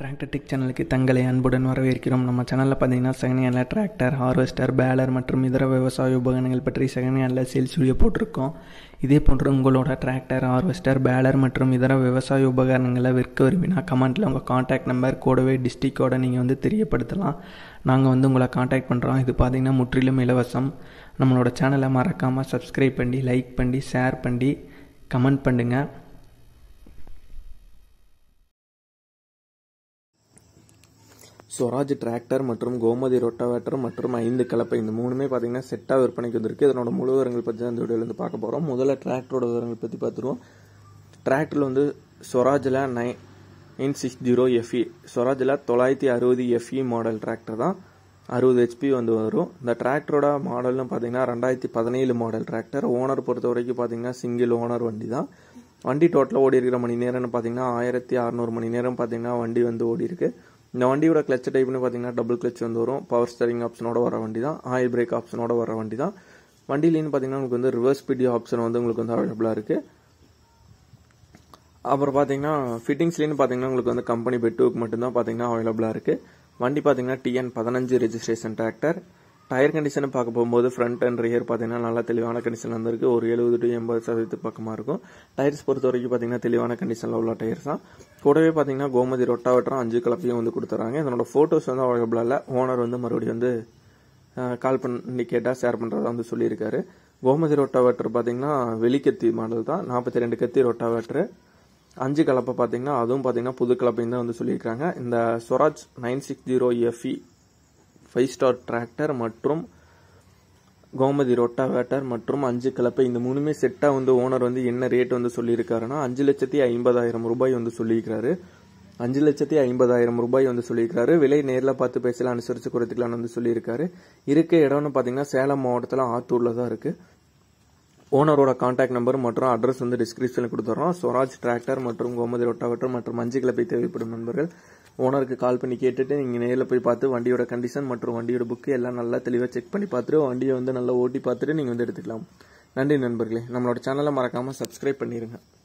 tractor tech சேனலுக்கு தங்களை அன்புடன் வரவேற்கிறோம் நம்ம சேனலில் பார்த்தீங்கன்னா second hand tractor harvester baler மற்றும் இதர விவசாய உபகரணங்கள் பற்றி செகண்ட் ஹேண்டில் சேல்ஸ் வீடியோ போட்டிருக்கோம் இதே போன்று உங்களோட டிராக்டர் ஹார்வெஸ்டர் பேலர் மற்றும் இதர விவசாய உபகரணங்களை விற்க விரும்பினா கமெண்ட்டில் உங்கள் காண்டாக்ட் நம்பர் கூடவே டிஸ்ட்ரிக்டோட நீங்கள் வந்து தெரியப்படுத்தலாம் நாங்கள் வந்து உங்களை காண்டாக்ட் பண்ணுறோம் இது பார்த்தீங்கன்னா முற்றிலும் இலவசம் நம்மளோட சேனலை மறக்காமல் சப்ஸ்கிரைப் பண்ணி லைக் பண்ணி ஷேர் பண்ணி கமெண்ட் பண்ணுங்கள் ஸ்வராஜ் டிராக்டர் மற்றும் கோமதி ரொட்டாவேட்டர் மற்றும் ஐந்து கலப்பை இந்த மூணுமே பார்த்தீங்கன்னா செட்டாக விற்பனைக்கு வந்திருக்கு இதனோட முழு விவரங்கள் பற்றி தான் இந்த வீடியோவில் வந்து பார்க்க போகிறோம் முதல்ல டிராக்டரோட விவரங்கள் பற்றி பார்த்துருவோம் டிராக்டரில் வந்து ஸ்வராஜில் nine nine six zero FE ஸ்வராஜில் தொள்ளாயிரத்தி அறுபது எஃப்இ மாடல் டிராக்டர் தான் அறுபது ஹெச்பி வந்து வரும் இந்த டிராக்டரோட மாடல்னு பார்த்தீங்கன்னா ரெண்டாயிரத்தி பதினேழு மாடல் டிராக்டர் ஓனர் பொறுத்த வரைக்கும் பார்த்தீங்கன்னா சிங்கிள் ஓனர் வண்டி தான் வண்டி டோட்டலாக ஓடி இருக்கிற மணி நேரம்னு பார்த்தீங்கன்னா ஆயிரத்தி அறநூறு மணி நேரம் பார்த்தீங்கன்னா வண்டி வந்து ஓடி இருக்கு இந்த வண்டியோட கிளச் டைப்னு பார்த்தீங்கன்னா டபுள் கிளச் வந்து வரும் பவர் ஸ்டரிங் ஆப்ஷனோட வர வண்டி தான் ஆயில் பிரேக் ஆப்ஷனோட வர வண்டி தான் வண்டியிலேன்னு பார்த்தீங்கன்னா உங்களுக்கு வந்து ரிவர்ஸ் ஸ்பீடி ஆப்ஷன் வந்து உங்களுக்கு வந்து அவைலபிளாக இருக்குது அப்புறம் பார்த்தீங்கன்னா ஃபிட்டிங்ஸ்லேன்னு பார்த்தீங்கன்னா உங்களுக்கு வந்து கம்பெனி பெட்டுக்கு மட்டும்தான் பார்த்தீங்கன்னா அவைலபிளாக இருக்குது வண்டி பார்த்தீங்கன்னா டிஎன் பதினஞ்சு ரெஜிஸ்ட்ரேஷன் டிராக்டர் டயர் கண்டிஷன் பார்க்க போகும்போது ஃப்ரண்ட் அண்ட் ரியர் பார்த்தீங்கன்னா நல்லா தெளிவான கண்டிஷன் வந்திருக்கு ஒரு எழுபது டு எண்பது சதவீதத்து பக்கமாக இருக்கும் டயர்ஸ் பொறுத்த வரைக்கும் பார்த்தீங்கன்னா தெளிவான கண்டிஷனில் உள்ள டயர்ஸ் தான் கூடவே பார்த்தீங்கன்னா கோமதி ரொட்டாவட்டரும் அஞ்சு கலப்பையும் வந்து கொடுத்துறாங்க இதனோட ஃபோட்டோஸ் வந்து அவைலபிளாக இல்லை ஓனர் வந்து மறுபடியும் வந்து கால் பண்ணி கேட்டால் ஷேர் பண்ணுறதா வந்து சொல்லியிருக்காரு கோமதி ரொட்டாவேட்டர் பார்த்தீங்கன்னா வெளிக்கத்தி மாடல் தான் நாற்பத்தி ரெண்டு கத்தி ரொட்டாவேட்டர் அஞ்சு கலப்பை பார்த்தீங்கன்னா அதுவும் பார்த்தீங்கன்னா புது கலப்பையும் தான் வந்து சொல்லியிருக்காங்க இந்த Swaraj nine six zero FE five star tractor மற்றும் கோமதி ரொட்டாவேட்டர் மற்றும் அஞ்சு கலப்பை இந்த மூணுமே செட்டாக வந்து ஓனர் வந்து என்ன ரேட் வந்து சொல்லியிருக்காருன்னா அஞ்சு லட்சத்தி ஐம்பதாயிரம் ரூபாய் வந்து சொல்லியிருக்காரு அஞ்சு லட்சத்தி ஐம்பதாயிரம் ரூபாய் வந்து சொல்லியிருக்காரு விலை நேரில் பார்த்து பேசலாம் அனுசரித்து குறைத்துக்கலாம்னு வந்து சொல்லியிருக்காரு இருக்க இடம்னு பார்த்தீங்கன்னா சேலம் மாவட்டத்தில் ஆத்தூரில் தான் இருக்குது ஓனரோட கான்டாக்ட் நம்பர் மற்றும் அட்ரஸ் வந்து டிஸ்கிரிப்ஷனில் கொடுத்துறோம் ஸ்வராஜ் டிராக்டர் மற்றும் கோமதி ரொட்டாவட்டர் மற்றும் மஞ்சள் கிளப்பை தேவைப்படும் நண்பர்கள் ஓனருக்கு கால் பண்ணி கேட்டுட்டு நீங்கள் நேரில் போய் பார்த்து வண்டியோட கண்டிஷன் மற்றும் வண்டியோட புக்கு எல்லாம் நல்லா தெளிவாக செக் பண்ணி பார்த்துட்டு வண்டியை வந்து நல்லா ஓட்டி பார்த்துட்டு நீங்கள் வந்து எடுத்துக்கலாம் நன்றி நண்பர்களே நம்மளோட சேனலை மறக்காமல் சப்ஸ்கிரைப் பண்ணிடுங்க